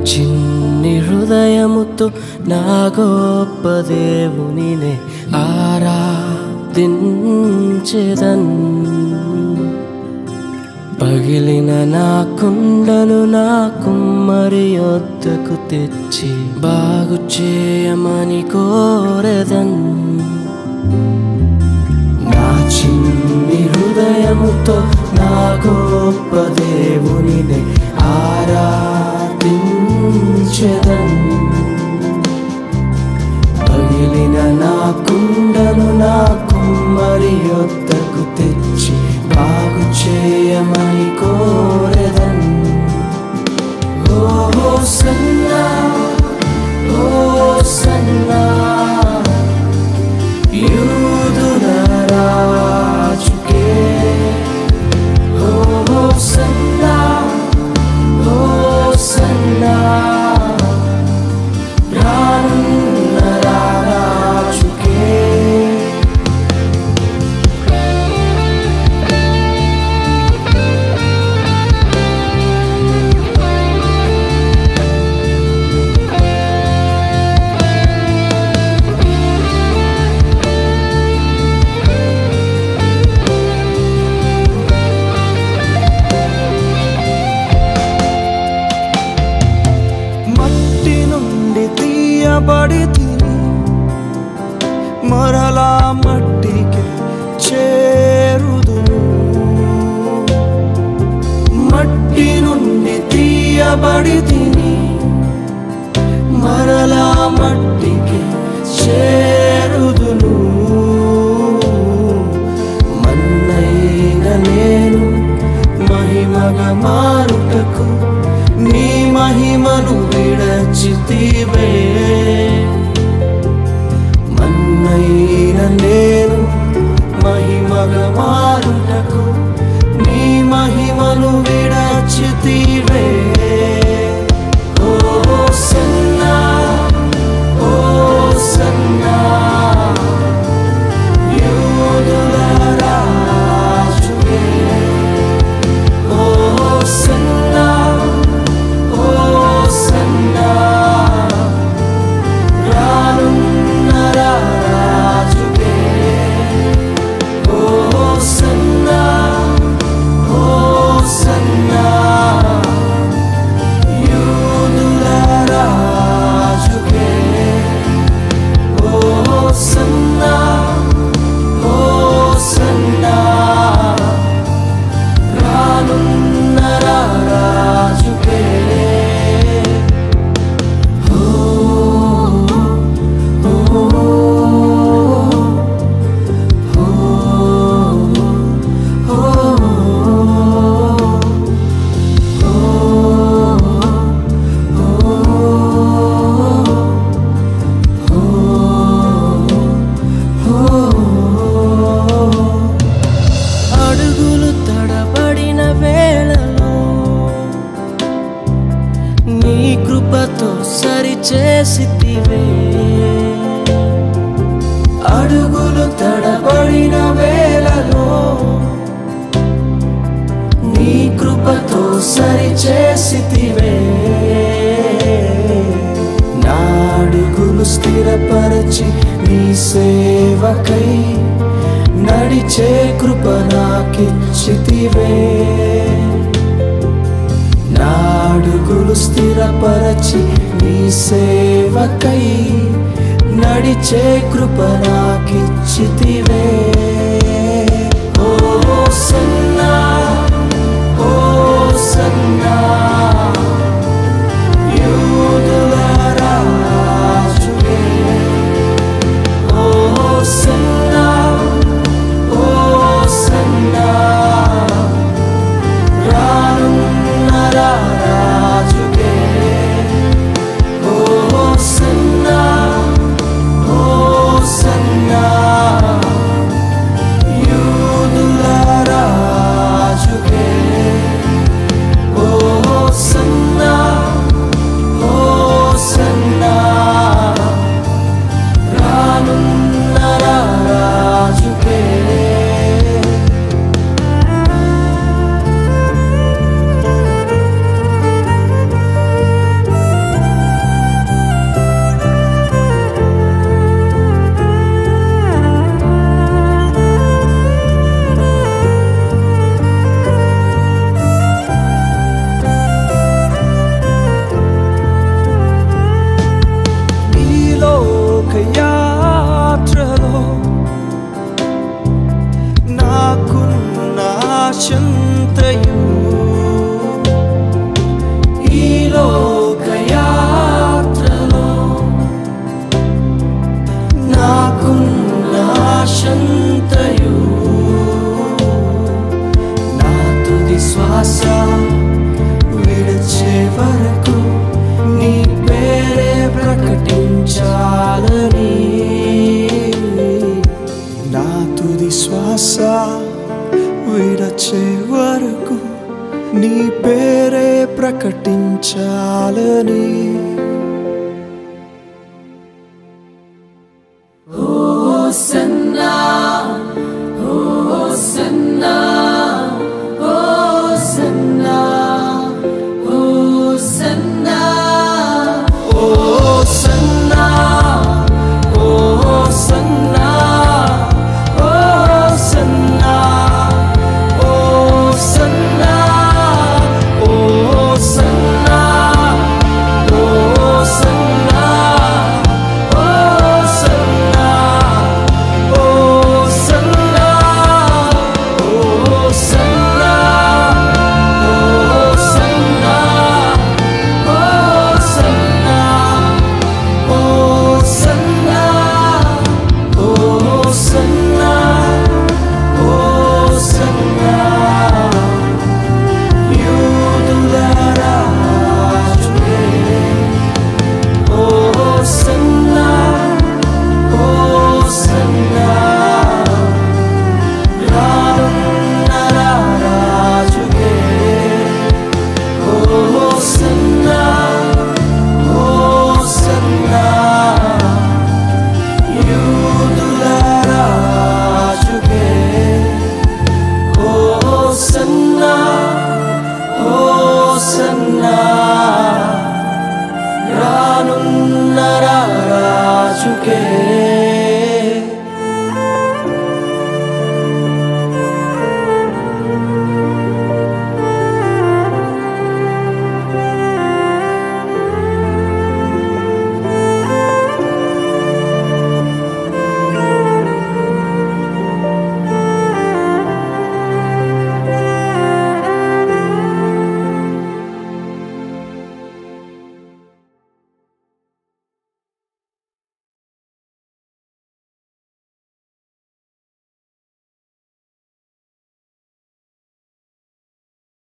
హృదయముతో నా గొప్ప దేవునినే ఆరాధించెదన్ పగిలిన నా కుండను నా కుమ్మరి యొద్దకు తెచ్చి బాగు చేయమని కోరెదన్ నా చిన్ని హృదయముతో నా గొప్ప దేవునిని ఆరాధించెదన్ పగిలిన నా కుండను నా కుమ్మరి యొద్దకు తెచ్చి బాగు చేయమని కోరెదన్ ఓ సన్నా ఓ సన్నా యూదుల రాజుకే ఓ సన్నా ఓ సన్నా రానున్న రాజుకే మట్టి నుండి తీయబడి తిని మరలా మట్టికి చేరుదును మట్టి నుండి తీయబడి తిని మరలా మట్టికి చేరుదును మన్నైన నేను మహిమగా మారుటకు నీ మహిమను విడచితివే మన్నైన నేను మహిమగా మారుటకు నీ మహిమను విడచితివే ఓ సన్నా ఓ సన్నా యూదుల రాజువే ఓ సన్నా ఓ సన్నా రానున్న రాజువే ఓ సన్నా ఓ సన్నా యూదుల రాజువే ఓ సన్నా ఓ సన్నా రానున్న రాజువే అడుగులు తడబడిన వేళలో నీ కృపతో సరిచేసితివే అడుగులు తడబడిన వేళలో నీ కృపతో సరిచేసితివే నా అడుగులు స్థిరపరచి నీ సేవకై నడిచే కృప నాకిచ్చితివే నా అడుగులు స్థిరపరచి నీ సేవకై నడిచే కృప నాకిచ్చితివే ఓ సన్నా ఓ సన్నా యూదుల రాజువే ఓ సన్నా ఓ సన్నా రానున్న రాజువే ఓ సన్నా ఓ సన్నా యూదుల ఆశంతయు ఈ లోకయాత్రలో నాకున్న ఆశంతయు నా తుది శ్వాస విడిచే వరకు నీ పేరే ప్రకటించాలని నా తుది శ్వాస విడచే వరకు నీ పేరే ప్రకటించాలని